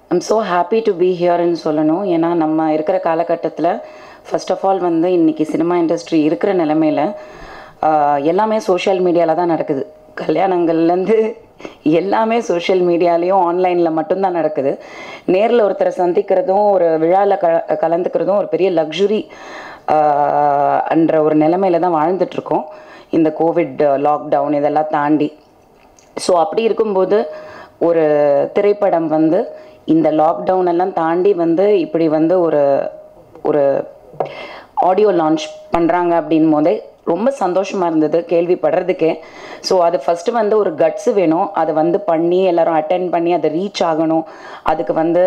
I'm so happy to be ஹியர்னு சொல்லணும் ஏன்னா நம்ம இருக்கிற காலகட்டத்தில் ஃபர்ஸ்ட் ஆஃப் ஆல் வந்து இன்னைக்கு சினிமா இண்டஸ்ட்ரி இருக்கிற நிலமையில ஆஹ், எல்லாமே சோஷியல் மீடியாவில் தான் நடக்குது கல்யாணங்கள்லேருந்து எல்லாமே சோஷியல் மீடியாலேயும் ஆன்லைனில் மட்டும்தான் நடக்குது நேரில் ஒருத்தரை சந்திக்கிறதும் ஒரு விழாவில் க கலந்துக்கிறதும் ஒரு பெரிய லக்ஸுரி என்ற ஒரு நிலைமையில தான் வாழ்ந்துட்டுருக்கோம் இந்த கோவிட் லாக்டவுன் இதெல்லாம் தாண்டி ஸோ அப்படி இருக்கும்போது ஒரு திரைப்படம் வந்து இந்த லாக்டவுன் எல்லாம் தாண்டி வந்து இப்படி வந்து ஒரு ஒரு ஆடியோ லான்ச் பண்ணுறாங்க அப்படின் போதே ரொம்ப சந்தோஷமாக இருந்தது கேள்விப்படுறதுக்கே ஸோ அது ஃபஸ்ட்டு வந்து ஒரு கட்ஸு வேணும் அதை வந்து பண்ணி எல்லாரும் அட்டென்ட் பண்ணி அதை ரீச் ஆகணும் அதுக்கு வந்து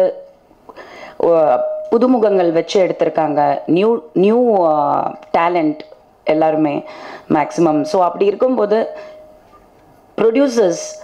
ஒ- புதுமுகங்கள் வச்சு எடுத்திருக்காங்க நியூ நியூ டேலண்ட் எல்லாருமே மேக்ஸிமம் ஸோ அப்படி இருக்கும்போது producers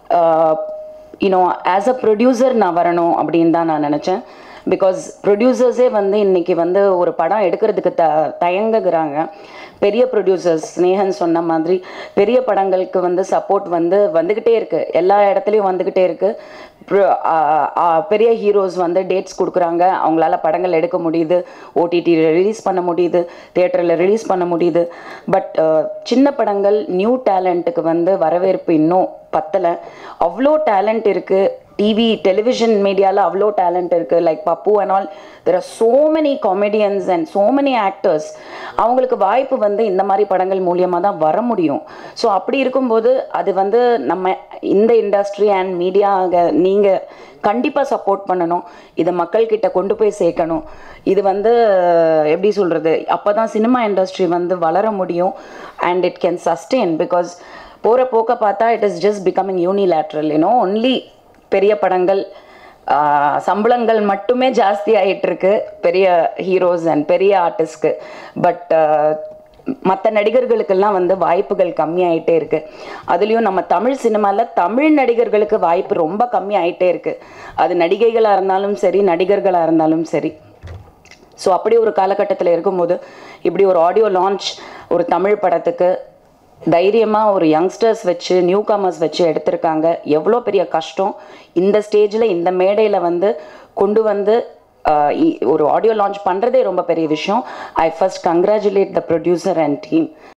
you know as a producer நான் வரணும் அப்படின்னு தான் நான் நினச்சேன் பிகாஸ் ப்ரொடியூசர்ஸே வந்து இன்னைக்கு வந்து ஒரு படம் எடுக்கிறதுக்கு த தயங்குகிறாங்க பெரிய ப்ரொடியூசர்ஸ் ஸ்னேகன் சொன்ன மாதிரி பெரிய படங்களுக்கு வந்து சப்போர்ட் வந்து வந்துக்கிட்டே இருக்கு எல்லா இடத்துலையும் வந்துக்கிட்டே இருக்கு Pro- ஆ, ஆ, பெரிய ஹீரோஸ் வந்து டேட்ஸ் கொடுக்குறாங்க அவங்களால படங்கள் எடுக்க முடியுது ஓடிடியில் ரிலீஸ் பண்ண முடியுது தியேட்டரில் ரிலீஸ் பண்ண முடியுது பட் சின்ன படங்கள் நியூ டேலண்ட்டுக்கு வந்து வரவேற்பு இன்னும் பத்தலை அவ்வளோ டேலண்ட் இருக்குது டிவி டெலிவிஷன் மீடியாவில் அவ்வளோ டேலண்ட் இருக்குது like Pappu and all there are so many comedians and so many actors அவங்களுக்கு வாய்ப்பு வந்து இந்த மாதிரி படங்கள் மூலியமாக தான் வர முடியும் ஸோ அப்படி இருக்கும்போது அது வந்து நம்ம இந்த இண்டஸ்ட்ரி அண்ட் மீடியா நீங்கள் கண்டிப்பாக சப்போர்ட் பண்ணணும் இதை மக்கள்கிட்ட கொண்டு போய் சேர்க்கணும் இது வந்து எப்படி சொல்கிறது அப்போ தான் சினிமா இண்டஸ்ட்ரி வந்து வளர முடியும் and it can sustain because போகிற போக்க பார்த்தா it is just becoming unilateral you know only பெரிய படங்கள் ஆஹ், சம்பளங்கள் மட்டுமே ஜாஸ்தி ஆயிட்டு இருக்கு பெரிய ஹீரோஸ் அண்ட் பெரிய ஆர்டிஸ்ட்க்கு பட் மற்ற நடிகர்களுக்கெல்லாம் வந்து வாய்ப்புகள் கம்மியாயிட்டே இருக்கு அதுலேயும் நம்ம தமிழ் சினிமாவில் தமிழ் நடிகர்களுக்கு வாய்ப்பு ரொம்ப கம்மியாயிட்டே இருக்கு அது நடிகைகளாக இருந்தாலும் சரி நடிகர்களாக இருந்தாலும் சரி ஸோ அப்படி ஒரு காலகட்டத்தில் இருக்கும்போது இப்படி ஒரு ஆடியோ லான்ச் ஒரு தமிழ் படத்துக்கு தைரியமாக ஒரு யங்ஸ்டர்ஸ் வச்சு நியூ கமர்ஸ் வச்சு எடுத்திருக்காங்க எவ்வளோ பெரிய கஷ்டம் இந்த ஸ்டேஜில் இந்த மேடையில் வந்து கொண்டு வந்து ஆஹ், இ- ஒரு ஆடியோ லான்ச் பண்ணுறதே ரொம்ப பெரிய விஷயம் I first congratulate the producer and team